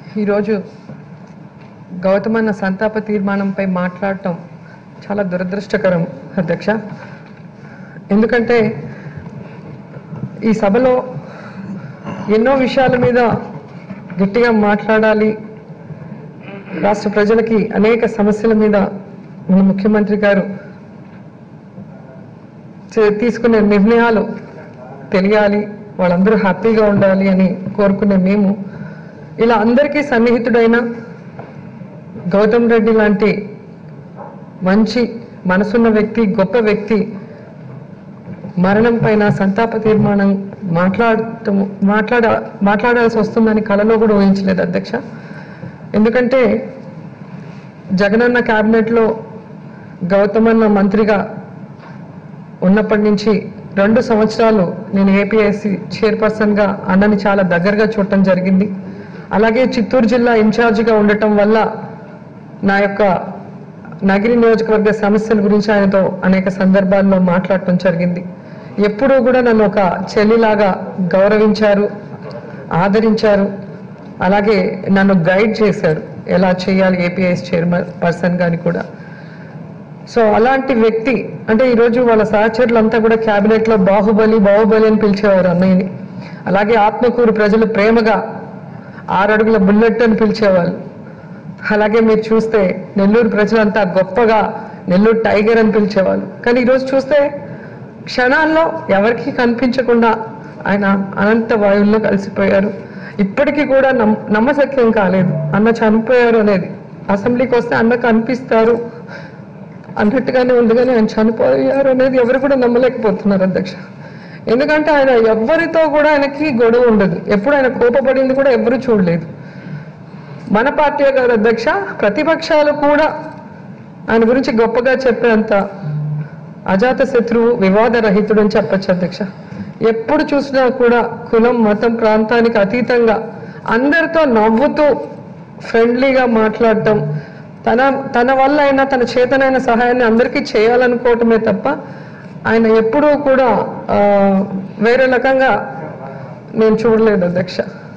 ఈరోజు గౌతమన్న సంతాప తీర్మానంపై మాట్లాడటం చాలా దురదృష్టకరం అధ్యక్ష ఎందుకంటే ఈ సభలో ఎన్నో విషయాల మీద గట్టిగా మాట్లాడాలి రాష్ట్ర ప్రజలకి అనేక సమస్యల మీద మన ముఖ్యమంత్రి గారు చే- తీసుకునే నిర్ణయాలు తెలియాలి వాళ్ళందరూ హ్యాపీగా ఉండాలి అని కోరుకునే మేము ఇలా అందరికీ సన్నిహితుడైన గౌతమ్ రెడ్డి లాంటి మంచి మనసున్న వ్యక్తి గొప్ప వ్యక్తి మరణం పైన సంతాప తీర్మానం మాట్లాడటం మాట్లాడ మాట్లాడాల్సి వస్తుందని కలలో కూడా ఊహించలేదు అధ్యక్ష ఎందుకంటే జగనన్న క్యాబినెట్లో గౌతమన్న మంత్రిగా ఉన్నప్పటి నుంచి రెండు సంవత్సరాలు నేను ఏపీఎస్సి చైర్పర్సన్గా అన్నని చాలా దగ్గరగా చూడటం జరిగింది అలాగే చిత్తూరు జిల్లా ఇన్ఛార్జిగా ఉండటం వల్ల నా యొక్క నగిరి నియోజకవర్గ సమస్యల గురించి ఆయనతో అనేక సందర్భాల్లో మాట్లాడటం జరిగింది ఎప్పుడూ కూడా నన్ను ఒక చెల్లిలాగా గౌరవించారు ఆదరించారు అలాగే నన్ను గైడ్ చేశారు ఎలా చేయాలి ఏపీఎస్ చైర్మన్ పర్సన్ కానీ కూడా సో అలాంటి వ్యక్తి అంటే ఈరోజు వాళ్ళ సహచరులంతా కూడా క్యాబినెట్ లో బాహుబలి బాహుబలి అని పిలిచేవారు అన్నయ్యని అలాగే ఆత్మకూరు ప్రజలు ప్రేమగా ఆరడుగుల బుల్లెట్ అని పిలిచేవాళ్ళు అలాగే మీరు చూస్తే నెల్లూరు ప్రజలంతా గొప్పగా నెల్లూరు టైగర్ అని పిలిచేవాళ్ళు కానీ ఈరోజు చూస్తే క్షణాల్లో ఎవరికీ కనిపించకుండా ఆయన అనంత వాయువుల్లో కలిసిపోయారు ఇప్పటికీ కూడా నమ్ నమ్మశక్యం కాలేదు అన్న చనిపోయారు అనేది అసెంబ్లీకి వస్తే అన్న కనిపిస్తారు అన్నట్టుగానే ఉంది కానీ ఆయన చనిపోయారు అనేది ఎవరు కూడా నమ్మలేకపోతున్నారు అధ్యక్ష ఎందుకంటే ఆయన ఎవ్వరితో కూడా ఆయనకి గొడవ ఉండదు ఎప్పుడు ఆయన కోపపడింది కూడా ఎవరు చూడలేదు మన పార్టీ గారు అధ్యక్ష ప్రతిపక్షాలు కూడా ఆయన గురించి గొప్పగా చెప్పేంత అజాత శత్రువు వివాద రహితుడు అని చెప్పచ్చు అధ్యక్ష ఎప్పుడు చూసినా కూడా కులం మతం ప్రాంతానికి అతీతంగా అందరితో నవ్వుతూ ఫ్రెండ్లీగా మాట్లాడటం తన తన వల్ల అయినా తన చేతనైన సహాయాన్ని అందరికీ చేయాలనుకోవటమే తప్ప ఆయన ఎప్పుడూ కూడా ఆ, వేరే రకంగా నేను చూడలేదు అధ్యక్ష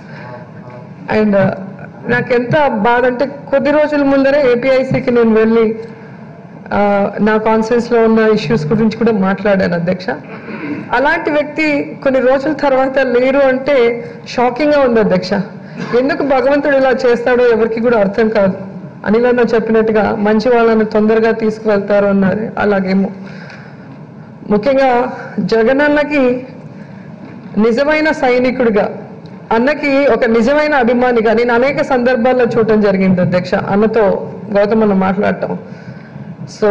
అండ్ నాకు ఎంత బాధ అంటే కొద్ది రోజుల ముందరే ఏపీఐసికి నేను వెళ్ళి ఆ, నా కాన్ఫరెన్స్ లో ఉన్న ఇష్యూస్ గురించి కూడా మాట్లాడాను అధ్యక్ష అలాంటి వ్యక్తి కొన్ని రోజుల తర్వాత లేరు అంటే షాకింగ్ గా ఉంది అధ్యక్ష ఎందుకు భగవంతుడు ఇలా చేస్తాడో ఎవరికి కూడా అర్థం కాదు అనిల్ అన్న చెప్పినట్టుగా మంచి వాళ్ళని తొందరగా తీసుకువెళ్తారు అన్నారు అలాగేమో ముఖ్యంగా జగనన్నకి నిజమైన సైనికుడిగా అన్నకి ఒక నిజమైన అభిమానిగా నేను అనేక సందర్భాల్లో చూడటం జరిగింది అధ్యక్ష అన్నతో గౌతమ్ అన్న మాట్లాడటం సో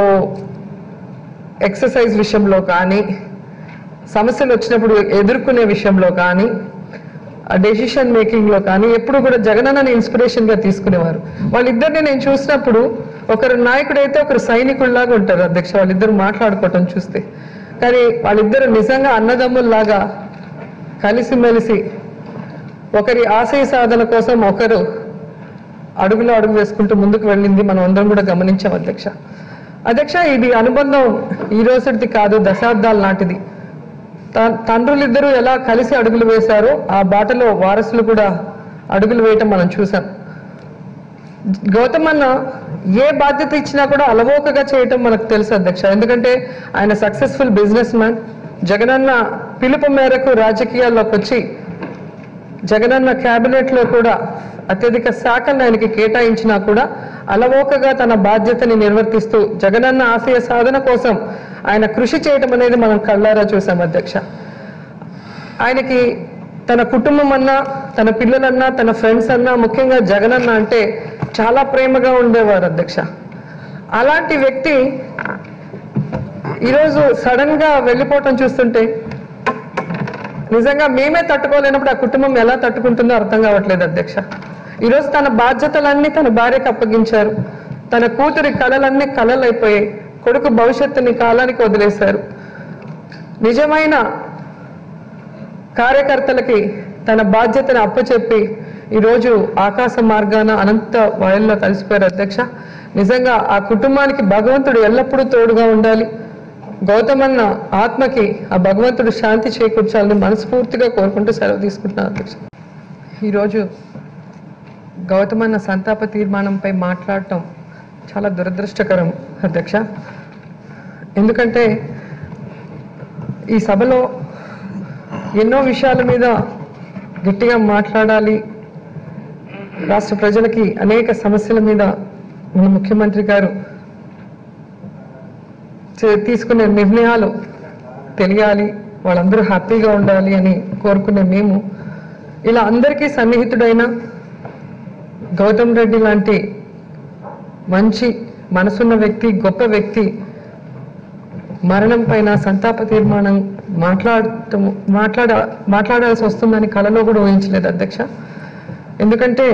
ఎక్సర్సైజ్ విషయంలో కానీ సమస్యలు వచ్చినప్పుడు ఎదుర్కొనే విషయంలో కానీ డెసిషన్ మేకింగ్ లో కానీ ఎప్పుడు కూడా జగనన్నని ఇన్స్పిరేషన్ గా తీసుకునేవారు వాళ్ళిద్దరిని నేను చూసినప్పుడు ఒకరు నాయకుడైతే ఒకరు సైనికుల్లాగా ఉంటారు అధ్యక్ష వాళ్ళిద్దరు మాట్లాడుకోవటం చూస్తే కానీ వాళ్ళిద్దరు నిజంగా అన్నదమ్ముల్లాగా కలిసిమెలిసి ఒకరి ఆశయ సాధన కోసం ఒకరు అడుగులో అడుగు వేసుకుంటూ ముందుకు వెళ్ళింది మనం అందరం కూడా గమనించాం అధ్యక్ష అధ్యక్ష ఇది అనుబంధం ఈ రోజుది కాదు దశాబ్దాల నాటిది త- తండ్రులిద్దరూ ఎలా కలిసి అడుగులు వేశారో ఆ బాటలో వారసులు కూడా అడుగులు వేయటం మనం చూసాం గౌతమ్ అన్న ఏ బాధ్యత ఇచ్చినా కూడా అలవోకగా చేయటం మనకు తెలుసు అధ్యక్ష ఎందుకంటే ఆయన సక్సెస్ఫుల్ బిజినెస్ మ్యాన్ జగనన్న పిలుపు మేరకు రాజకీయాల్లోకి వచ్చి జగనన్న కేబినెట్ లో కూడా అత్యధిక శాఖలను ఆయనకి కేటాయించినా కూడా అలవోకగా తన బాధ్యతని నిర్వర్తిస్తూ జగనన్న ఆశయ సాధన కోసం ఆయన కృషి చేయటం అనేది మనం కళ్ళారా చూసాం అధ్యక్ష ఆయనకి తన కుటుంబం అన్నా తన పిల్లలన్నా తన ఫ్రెండ్స్ అన్నా ముఖ్యంగా జగనన్న అంటే చాలా ప్రేమగా ఉండేవారు అధ్యక్ష అలాంటి వ్యక్తి ఈరోజు సడన్ గా వెళ్ళిపోవటం చూస్తుంటే నిజంగా మేమే తట్టుకోలేనప్పుడు ఆ కుటుంబం ఎలా తట్టుకుంటుందో అర్థం కావట్లేదు అధ్యక్ష ఈరోజు తన బాధ్యతలన్నీ తన భార్యకు అప్పగించారు తన కూతురి కళలన్నీ కళలైపోయాయి కొడుకు భవిష్యత్తుని కాలానికి వదిలేశారు నిజమైన కార్యకర్తలకి తన బాధ్యతను అప్పచెప్పి ఈరోజు ఆకాశ మార్గాన అనంత వాయుల్లో కలిసిపోయారు అధ్యక్ష నిజంగా ఆ కుటుంబానికి భగవంతుడు ఎల్లప్పుడూ తోడుగా ఉండాలి గౌతమన్న ఆత్మకి ఆ భగవంతుడు శాంతి చేకూర్చాలని మనస్ఫూర్తిగా కోరుకుంటూ సెలవు తీసుకుంటున్నాను అధ్యక్ష ఈరోజు గౌతమన్న సంతాప తీర్మానంపై మాట్లాడటం చాలా దురదృష్టకరం అధ్యక్ష ఎందుకంటే ఈ సభలో ఎన్నో విషయాల మీద గట్టిగా మాట్లాడాలి రాష్ట్ర ప్రజలకి అనేక సమస్యల మీద మన ముఖ్యమంత్రి గారు చే- తీసుకునే నిర్ణయాలు తెలియాలి వాళ్ళందరూ హ్యాపీగా ఉండాలి అని కోరుకునే మేము ఇలా అందరికీ సన్నిహితుడైన గౌతమ్ రెడ్డి లాంటి మంచి మనసున్న వ్యక్తి గొప్ప వ్యక్తి మరణం పైన సంతాప తీర్మానం మాట్లాడటం మాట్లాడ మాట్లాడాల్సి వస్తుందని కలలో కూడా ఊహించలేదు అధ్యక్ష ఎందుకంటే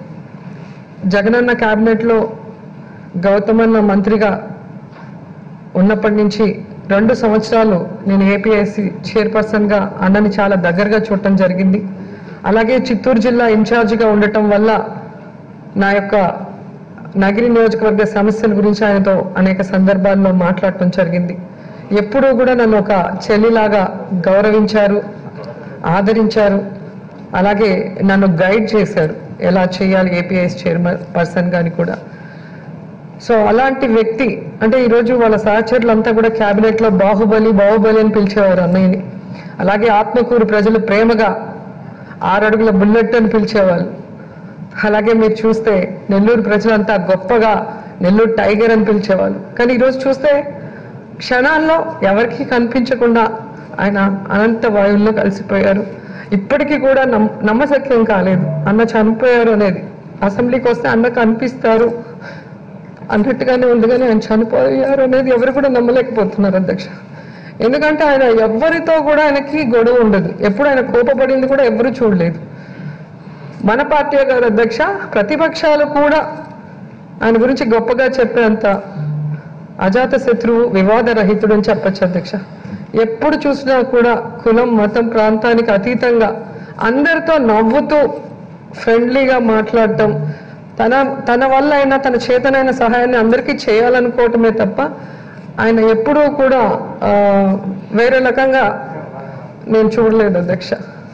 జగనన్న క్యాబినెట్లో గౌతమన్న మంత్రిగా ఉన్నప్పటి నుంచి రెండు సంవత్సరాలు నేను ఏపీఎస్సి చైర్పర్సన్గా అన్నని చాలా దగ్గరగా చూడటం జరిగింది అలాగే చిత్తూరు జిల్లా ఇన్ఛార్జిగా ఉండటం వల్ల నా యొక్క నగిరి నియోజకవర్గ సమస్యల గురించి ఆయనతో అనేక సందర్భాల్లో మాట్లాడటం జరిగింది ఎప్పుడూ కూడా నన్ను ఒక చెల్లిలాగా గౌరవించారు ఆదరించారు అలాగే నన్ను గైడ్ చేశారు ఎలా చేయాలి ఏపీఎస్ చైర్మన్ పర్సన్ కానీ కూడా సో అలాంటి వ్యక్తి అంటే ఈరోజు వాళ్ళ సహచరులంతా కూడా క్యాబినెట్ లో బాహుబలి బాహుబలి అని పిలిచేవారు అన్నయ్యని అలాగే ఆత్మకూరు ప్రజలు ప్రేమగా ఆరడుగుల బుల్లెట్ అని పిలిచేవాళ్ళు అలాగే మీరు చూస్తే నెల్లూరు ప్రజలంతా గొప్పగా నెల్లూరు టైగర్ అని పిలిచేవాళ్ళు కానీ ఈరోజు చూస్తే క్షణాల్లో ఎవరికీ కనిపించకుండా ఆయన అనంత వాయువుల్లో కలిసిపోయారు ఇప్పటికీ కూడా నమ్ నమ్మశక్యం కాలేదు అన్న చనిపోయారు అనేది అసెంబ్లీకి వస్తే అన్న కనిపిస్తారు అన్నట్టుగానే ఉంది కానీ ఆయన చనిపోయారు అనేది ఎవరు కూడా నమ్మలేకపోతున్నారు అధ్యక్ష ఎందుకంటే ఆయన ఎవ్వరితో కూడా ఆయనకి గొడవ ఉండదు ఎప్పుడు ఆయన కోపపడింది కూడా ఎవరు చూడలేదు మన పార్టీ గారు అధ్యక్ష ప్రతిపక్షాలు కూడా ఆయన గురించి గొప్పగా చెప్పేంత అజాత శత్రువు వివాద రహితుడు అని చెప్పచ్చు అధ్యక్ష ఎప్పుడు చూసినా కూడా కులం మతం ప్రాంతానికి అతీతంగా అందరితో నవ్వుతూ ఫ్రెండ్లీగా మాట్లాడటం తన తన వల్ల అయినా తన చేతనైన సహాయాన్ని అందరికీ చేయాలనుకోవటమే తప్ప ఆయన ఎప్పుడూ కూడా ఆ, వేరే రకంగా నేను చూడలేదు అధ్యక్ష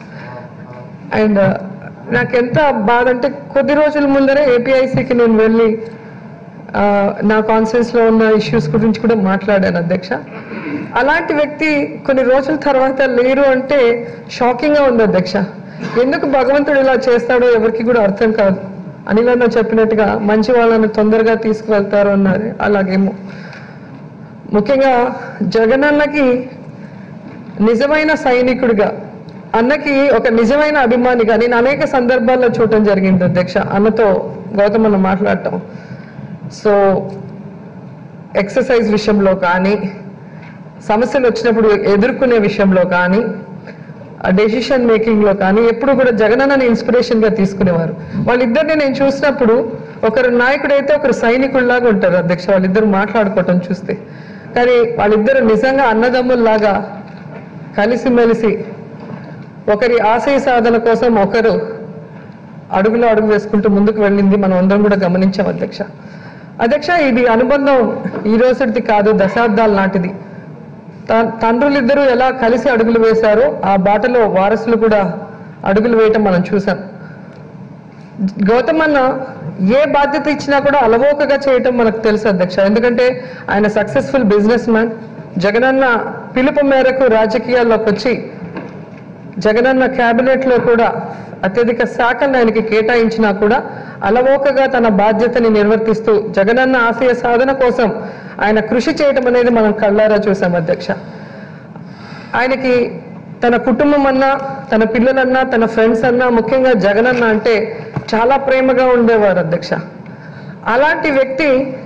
అండ్ నాకు ఎంత బాధ అంటే కొద్ది రోజుల ముందరే ఏపీఐసికి నేను వెళ్ళి ఆ, నా కాన్ఫరెన్స్ లో ఉన్న ఇష్యూస్ గురించి కూడా మాట్లాడాను అధ్యక్ష అలాంటి వ్యక్తి కొన్ని రోజుల తర్వాత లేరు అంటే షాకింగ్ గా ఉంది అధ్యక్ష ఎందుకు భగవంతుడు ఇలా చేస్తాడో ఎవరికి కూడా అర్థం కాదు అనిల్ అన్న చెప్పినట్టుగా మంచి వాళ్ళని తొందరగా తీసుకువెళ్తారు అన్నారు అలాగేమో ముఖ్యంగా జగనన్నకి నిజమైన సైనికుడిగా అన్నకి ఒక నిజమైన అభిమానిగా నేను అనేక సందర్భాల్లో చూడటం జరిగింది అధ్యక్ష అన్నతో గౌతమ్ అన్న మాట్లాడటం సో ఎక్సర్సైజ్ విషయంలో కానీ సమస్యలు వచ్చినప్పుడు ఎదుర్కొనే విషయంలో కానీ డెసిషన్ మేకింగ్ లో కానీ ఎప్పుడు కూడా జగనన్నని ఇన్స్పిరేషన్ గా తీసుకునేవారు వాళ్ళిద్దరిని నేను చూసినప్పుడు ఒకరు నాయకుడైతే ఒకరు సైనికుల్లాగా ఉంటారు అధ్యక్ష వాళ్ళిద్దరు మాట్లాడుకోవటం చూస్తే కానీ వాళ్ళిద్దరు నిజంగా అన్నదమ్ముల్లాగా కలిసిమెలిసి ఒకరి ఆశయ సాధన కోసం ఒకరు అడుగులో అడుగు వేసుకుంటూ ముందుకు వెళ్ళింది మనం అందరం కూడా గమనించాం అధ్యక్ష అధ్యక్ష ఇది అనుబంధం ఈ రోజుది కాదు దశాబ్దాల నాటిది త- తండ్రులిద్దరూ ఎలా కలిసి అడుగులు వేశారో ఆ బాటలో వారసులు కూడా అడుగులు వేయటం మనం చూసాం గౌతమ్ అన్న ఏ బాధ్యత ఇచ్చినా కూడా అలవోకగా చేయటం మనకు తెలుసు అధ్యక్ష ఎందుకంటే ఆయన సక్సెస్ఫుల్ బిజినెస్ మ్యాన్ జగనన్న పిలుపు మేరకు రాజకీయాల్లోకి వచ్చి జగనన్న కేబినెట్ లో కూడా అత్యధిక శాఖలను ఆయనకి కేటాయించినా కూడా అలవోకగా తన బాధ్యతని నిర్వర్తిస్తూ జగనన్న ఆశయ సాధన కోసం ఆయన కృషి చేయటం అనేది మనం కళ్ళారా చూసాం అధ్యక్ష ఆయనకి తన కుటుంబం అన్నా తన పిల్లలన్నా తన ఫ్రెండ్స్ అన్నా ముఖ్యంగా జగనన్న అంటే చాలా ప్రేమగా ఉండేవారు అధ్యక్ష అలాంటి వ్యక్తి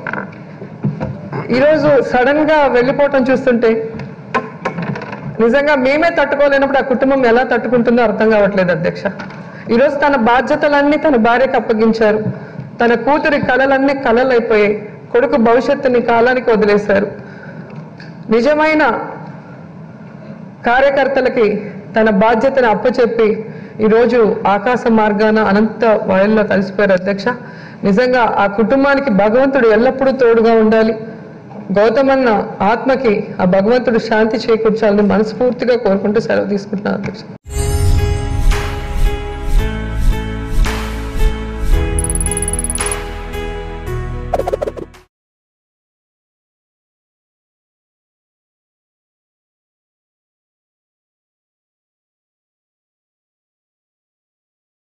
ఈరోజు సడన్ గా వెళ్ళిపోవటం చూస్తుంటే నిజంగా మేమే తట్టుకోలేనప్పుడు ఆ కుటుంబం ఎలా తట్టుకుంటుందో అర్థం కావట్లేదు అధ్యక్ష ఈరోజు తన బాధ్యతలన్నీ తన భార్యకు అప్పగించారు తన కూతురి కళలన్నీ కళలైపోయాయి కొడుకు భవిష్యత్తుని కాలానికి వదిలేశారు నిజమైన కార్యకర్తలకి తన బాధ్యతను అప్పచెప్పి ఈరోజు ఆకాశ మార్గాన అనంత వాయుల్లో కలిసిపోయారు అధ్యక్ష నిజంగా ఆ కుటుంబానికి భగవంతుడు ఎల్లప్పుడూ తోడుగా ఉండాలి గౌతమన్న ఆత్మకి ఆ భగవంతుడు శాంతి చేకూర్చాలని మనస్ఫూర్తిగా కోరుకుంటూ సెలవు తీసుకుంటున్నాను అధ్యక్ష